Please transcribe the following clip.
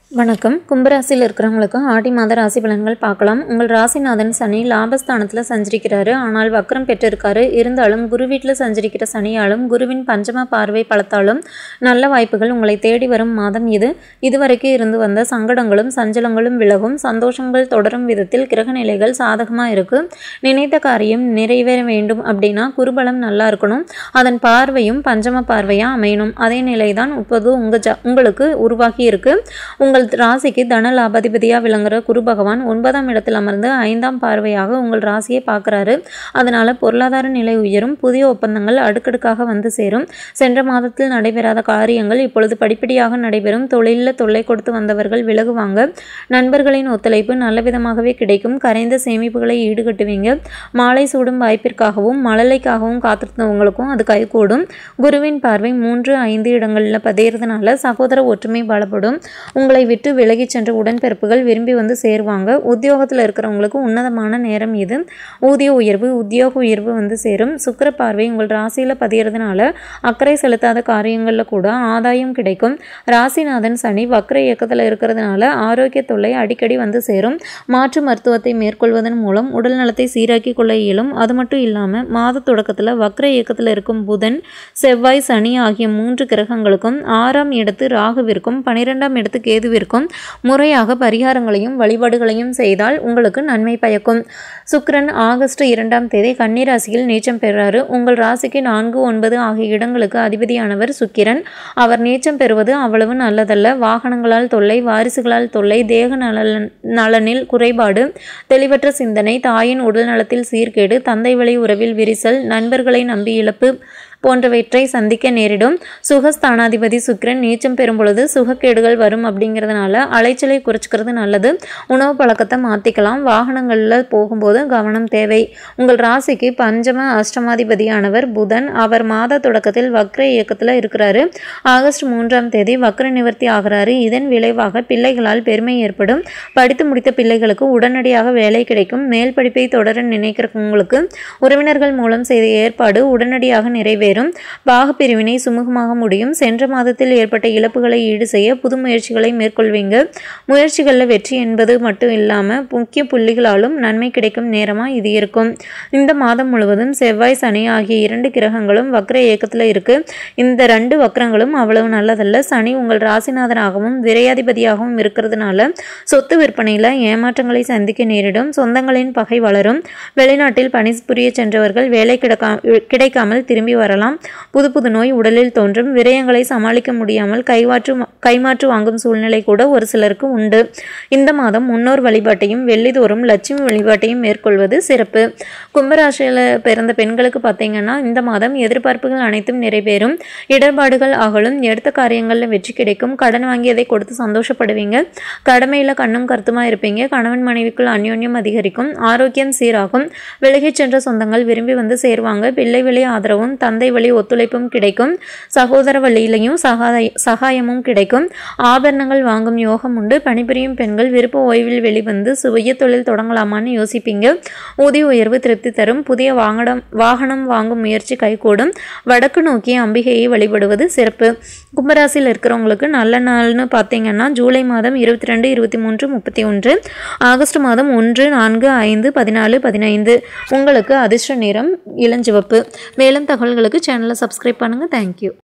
வணக்கம் கும்பராசியில் இருக்கிறவங்களுக்கு ஆடி மாத ராசி பலன்கள் பார்க்கலாம் உங்கள் ராசிநாதன் சனி லாபஸ்தானத்தில் சஞ்சரிக்கிறாரு ஆனால் வக்ரம் பெற்றிருக்காரு இருந்தாலும் குரு வீட்டில் சஞ்சரிக்கிற சனியாலும் குருவின் பஞ்சம பார்வை பலத்தாலும் நல்ல வாய்ப்புகள் உங்களை தேடி வரும் மாதம் இது இதுவரைக்கும் இருந்து வந்த சங்கடங்களும் சஞ்சலங்களும் விலகும் சந்தோஷங்கள் தொடரும் விதத்தில் கிரகநிலைகள் சாதகமாக இருக்கு நினைத்த காரியம் நிறைவேற வேண்டும் அப்படின்னா குருபலம் நல்லா இருக்கணும் அதன் பார்வையும் பஞ்சம பார்வையாக அமையணும் அதே நிலைதான் இப்போது உங்கள் ஜ உங்களுக்கு உருவாகி இருக்கு உங்கள் ராசிக்கு தன லாபாதிபதியாக விளங்குற குரு பகவான் ஒன்பதாம் இடத்தில் அமர்ந்து ஐந்தாம் பார்வையாக உங்கள் ராசியை பார்க்குறாரு அதனால் பொருளாதார நிலை உயரும் புதிய ஒப்பந்தங்கள் அடுக்கடுக்காக வந்து சேரும் சென்ற மாதத்தில் நடைபெறாத காரியங்கள் இப்பொழுது படிப்படியாக நடைபெறும் தொழிலில் தொல்லை கொடுத்து வந்தவர்கள் விலகுவாங்க நண்பர்களின் ஒத்துழைப்பு நல்ல விதமாகவே கிடைக்கும் கரைந்த சேமிப்புகளை ஈடுகட்டுவீங்க மாலை சூடும் வாய்ப்பிற்காகவும் மழலைக்காகவும் காத்திருந்தவங்களுக்கும் அது கைகூடும் குருவின் பார்வை மூன்று ஐந்து இடங்களில் பதியறதுனால சகோதர ஒற்றுமை பலப்படும் உங்களை விட்டு விலகிச் சென்ற உடன்பிறப்புகள் விரும்பி வந்து சேருவாங்க உத்தியோகத்தில் இருக்கிறவங்களுக்கு உன்னதமான நேரம் இது ஊதிய உயர்வு உத்தியோக உயர்வு வந்து சேரும் சுக்கிர பார்வை உங்கள் ராசியில் பதியறதுனால அக்கறை செலுத்தாத காரியங்களில் கூட ஆதாயம் கிடைக்கும் ராசிநாதன் சனி வக்ர இயக்கத்தில் இருக்கிறதுனால ஆரோக்கிய தொல்லை அடிக்கடி வந்து சேரும் மாற்று மருத்துவத்தை மேற்கொள்வதன் மூலம் உடல் நலத்தை சீராக்கி கொள்ள இயலும் அது மட்டும் இல்லாமல் மாத தொடக்கத்தில் வக்ர இயக்கத்தில் இருக்கும் புதன் செவ்வாய் சனி ஆகிய மூன்று கிரகங்களுக்கும் ஆறாம் இடத்து ராகுவிற்கும் பனிரெண்டாம் இடத்து கேதுவிற்கும் முறையாக பரிகாரங்களையும் வழிபாடுகளையும் செய்தால் உங்களுக்கு நன்மை பயக்கும் சுக்கிரன் ஆகஸ்ட் இரண்டாம் தேதி கன்னிராசியில் நீச்சம் பெறாரு உங்கள் ராசிக்கு நான்கு ஒன்பது ஆகிய இடங்களுக்கு அதிபதியானவர் சுக்கிரன் அவர் நீச்சம் பெறுவது அவ்வளவு நல்லதல்ல வாகனங்களால் தொல்லை வாரிசுகளால் தொல்லை தேக நலன் நலனில் குறைபாடு தெளிவற்ற சிந்தனை தாயின் உடல் நலத்தில் சீர்கேடு தந்தை வழி உறவில் விரிசல் நண்பர்களை நம்பி இழப்பு போன்றவற்றை சந்திக்க நேரிடும் சுகஸ்தானாதிபதி சுக்கிரன் நீச்சம் பெறும் பொழுது சுகக்கேடுகள் வரும் அப்படிங்கிறதுனால அலைச்சலை குறைச்சிக்கிறது நல்லது உணவு பழக்கத்தை மாற்றிக்கலாம் வாகனங்களில் போகும்போது கவனம் தேவை உங்கள் ராசிக்கு பஞ்சம அஷ்டமாதிபதியானவர் புதன் அவர் மாத தொடக்கத்தில் வக்ர இயக்கத்தில் இருக்கிறாரு ஆகஸ்ட் மூன்றாம் தேதி வக்ர நிவர்த்தி ஆகிறாரு இதன் விளைவாக பிள்ளைகளால் பெருமை ஏற்படும் படித்து முடித்த பிள்ளைகளுக்கு உடனடியாக வேலை கிடைக்கும் மேல் படிப்பை தொடர நினைக்கிறவங்களுக்கு உறவினர்கள் மூலம் செய்த ஏற்பாடு உடனடியாக நிறைவேறும் பாகப்பிரிவினை சுமூகமாக முடியும் சென்ற மாதத்தில் ஏற்பட்ட இழப்புகளை ஈடு செய்ய புது முயற்சிகளை மேற்கொள்வீங்க முயற்சிகளில் வெற்றி என்பது மட்டும் இல்லாமல் முக்கிய புள்ளிகளாலும் நன்மை கிடைக்கும் நேரமாக இது இருக்கும் இந்த மாதம் முழுவதும் செவ்வாய் சனி ஆகிய இரண்டு கிரகங்களும் வக்ர இயக்கத்தில் இருக்கு இந்த ரெண்டு வக்ரங்களும் அவ்வளவு நல்லதல்ல சனி உங்கள் ராசிநாதனாகவும் விரையாதிபதியாகவும் இருக்கிறதுனால சொத்து விற்பனையில் ஏமாற்றங்களை சந்திக்க நேரிடும் சொந்தங்களின் பகை வளரும் வெளிநாட்டில் பணிபுரிய சென்றவர்கள் வேலை கிடைக்கா கிடைக்காமல் திரும்பி வரலாம் புது புது நோய் உடலில் தோன்றும் விரயங்களை சமாளிக்க முடியாமல் கைமாற்று கைமாற்று வாங்கும் சூழ்நிலை கூட ஒரு சிலருக்கு உண்டு இந்த மாதம் முன்னோர் வழிபாட்டையும் வெள்ளிதோறும் லட்சுமி வழிபாட்டையும் மேற்கொள்வது சிறப்பு கும்பராசியில் பிறந்த பெண்களுக்கு பார்த்தீங்கன்னா இந்த மாதம் எதிர்பார்ப்புகள் அனைத்தும் நிறைவேறும் இடர்பாடுகள் அகலும் எடுத்த காரியங்களில் வெற்றி கிடைக்கும் கடன் வாங்கியதை கொடுத்து சந்தோஷப்படுவீங்க கடமையில் கண்ணும் கருத்துமா இருப்பீங்க கணவன் மனைவிக்குள் அந்யோன்யம் அதிகரிக்கும் ஆரோக்கியம் சீராகும் விலகிச் சென்ற சொந்தங்கள் விரும்பி வந்து சேருவாங்க பிள்ளை வழி ஆதரவும் தந்தை வழி ஒத்துழைப்பும் கிடைக்கும் சகோதர வழியிலையும் சகாய சகாயமும் கிடைக்கும் ஆபரணங்கள் வாங்கும் யோகம் உண்டு பணிபுரியும் பெண்கள் விருப்ப ஓய்வில் வெளிவந்து சுய தொழில் தொடங்கலாமான்னு யோசிப்பீங்க ஊதிய உயர்வு திருப்தி தரும் புதிய வாகனம் வாகனம் வாங்கும் முயற்சி கைகூடும் வடக்கு நோக்கி அம்பிகையை வழிபடுவது சிறப்பு கும்பராசியில் இருக்கிறவங்களுக்கு நல்ல நாள்னு பார்த்தீங்கன்னா ஜூலை மாதம் இருபத்தி ரெண்டு இருபத்தி மூன்று முப்பத்தி ஒன்று ஆகஸ்ட் மாதம் ஒன்று நான்கு ஐந்து பதினாலு பதினைந்து உங்களுக்கு அதிர்ஷ்ட நிறம் இளஞ்சிவப்பு மேலும் தகவல்களுக்கு சேனலை சப்ஸ்கிரைப் பண்ணுங்கள் தேங்க்யூ